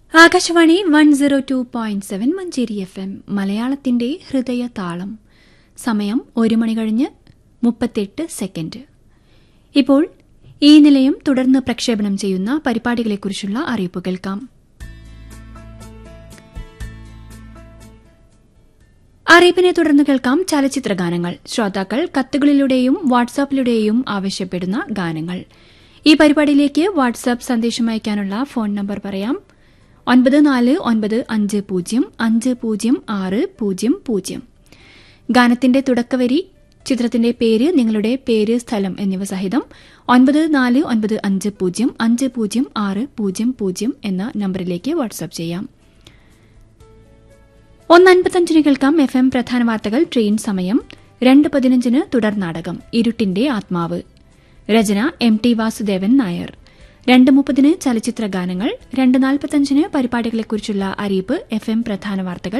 Akashvani one zero two point seven Manjeri F M മലയാളത്തിന്റെ ഹൃദയ താളം സമയം ഒരു മണി കഴിഞ്ഞ് മുപ്പത്തെട്ട് സെക്കൻഡ് ഇപ്പോൾ ഈ നിലയം തുടർന്ന് പ്രക്ഷേപണം ചെയ്യുന്ന പരിപാടികളെക്കുറിച്ചുള്ള അറിയിപ്പ് കേൾക്കാം അറിയിപ്പിനെ തുടർന്ന് കേൾക്കാം ചലച്ചിത്ര ഗാനങ്ങൾ ശ്രോതാക്കൾ കത്തുകളിലൂടെയും വാട്സാപ്പിലൂടെയും ആവശ്യപ്പെടുന്ന ഗാനങ്ങൾ ഈ പരിപാടിയിലേക്ക് വാട്സാപ്പ് സന്ദേശം അയക്കാനുള്ള ഫോൺ നമ്പർ പറയാം ഒൻപത് നാല് ഒൻപത് അഞ്ച് പൂജ്യം അഞ്ച് പൂജ്യം ആറ് പൂജ്യം പൂജ്യം ഗാനത്തിന്റെ തുടക്കവരി ചിത്രത്തിന്റെ പേര് നിങ്ങളുടെ പേര് സ്ഥലം എന്നിവ സഹിതം ഒൻപത് നാല് ഒൻപത് അഞ്ച് പൂജ്യം അഞ്ച് പൂജ്യം ആറ് പൂജ്യം പൂജ്യം എന്ന നമ്പറിലേക്ക് വാട്സാപ്പ് ചെയ്യാം ഒന്ന് അൻപത്തഞ്ചിന് കേൾക്കാം എഫ് എം പ്രധാന വാർത്തകൾ ട്രെയിൻ സമയം രണ്ട് പതിനഞ്ചിന് തുടർ നാടകം ഇരുട്ടിന്റെ ആത്മാവ് രചന എം ടി വാസുദേവൻ നായർ രണ്ട് മുപ്പതിന് ചലച്ചിത്ര ഗാനങ്ങൾ രണ്ട് നാൽപ്പത്തഞ്ചിന് പരിപാടികളെക്കുറിച്ചുള്ള അറിയിപ്പ് എഫ് എം പ്രധാന വാർത്തകൾ